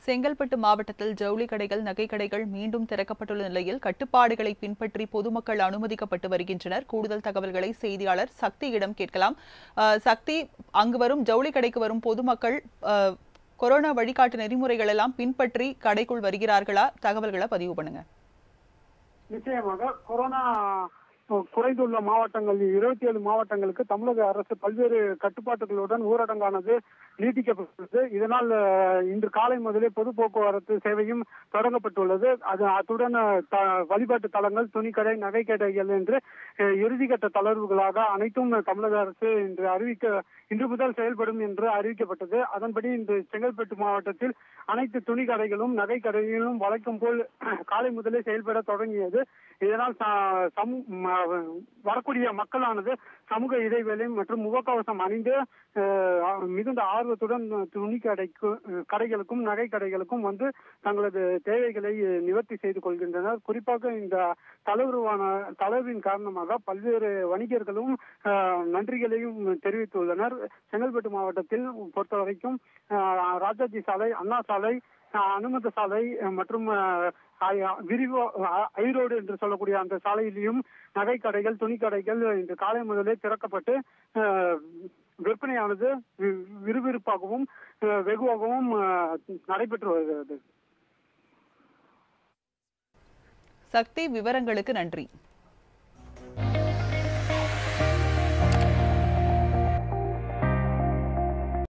செங்கல்பட்டு மாவட்டத்தில் ஜவுளி கடைகள் நகை கடைகள் மீண்டும் திறக்கப்பட்டுள்ள நிலையில் கட்டுப்பாடுகளை பின்பற்றி பொதுமக்கள் அனுமதிக்கப்பட்டு வருகின்றனர் கூடுதல் தகவல்களை செய்தியாளர் சக்தியிடம் கேட்கலாம் அஹ், சக்தி அங்கு வரும் ஜவுளி கடைக்கு வரும் பொதுமக்கள் அஹ், கொரோனா வழிகாட்டு நெறிமுறைகள் எல்லாம் பின்பற்றி கடைக்குள் வருகிறார்களா தகவல்களை பதிவு பண்ணுங்க நிச்சயமாக கொரோனா குறைந்துள்ள மாவட்டங்கள் இருபத்தி ஏழு மாவட்டங்களுக்கு தமிழக அரசு பல்வேறு கட்டுப்பாட்டுகளுடன் ஊரடங்கானது நீட்டிக்கப்பட்டுள்ளது இதனால் அஹ், இன்று காலை முதலே பொது போக்குவரத்து சேவையும் தொடங்கப்பட்டுள்ளது அது அத்துடன் அஹ், த- வழிபாட்டு தலங்கள் துணிக்கடை நகைக்கடைகள் என்று அஹ், இறுதிக்கட்ட தளர்வுகளாக அனைத்தும் தமிழக அரசு இன்று அறிவிக்க இன்று முதல் செயல்படும் என்று அறிவிக்கப்பட்டது அதன்படி இன்று செங்கல்பட்டு மாவட்டத்தில் அனைத்து துணி கடைகளும் நகை கடைகளும் வழக்கம் போல் காலை முதலே செயல்பட தொடங்கியது இதனால் ச- சமு- ம- வரக்கூடிய மக்களானது சமூக இடைவெளி மற்றும் முகக்கவசம் அணிந்து அஹ், மிகுந்த ஆர்வத்துடன் துணி கடைக்கு கடைகளுக்கும் நகை கடைகளுக்கும் வந்து தங்களது தேவைகளை நிவர்த்தி செய்து கொள்கின்றனர் குறிப்பாக இந்த தளர்வான தளர்வின் காரணமாக பல்வேறு வணிகர்களும் அஹ், நன்றிகளையும் தெரிவித்துள்ளனர் செங்கல்பட்டு மாவட்டத்தில் பொறுத்தவரைக்கும் அஹ், ராஜாஜி சாலை அண்ணா சாலை அஹ், அனுமத சாலை அஹ், மற்றும் அஹ், ஐ- விரிவோ அ- ஐரோடு என்று சொல்லக்கூடிய அந்த சாலையிலும் நகை கடைகள் துணி கடைகள் இன்று காலை முதலே திறக்கப்பட்டு அஹ், விற்பனையானது வி- விறுவிறுப்பாகவும் அஹ், வெகுவாகவும் அஹ், நடைபெற்று வருகிறது சக்தி விவரங்களுக்கு நன்றி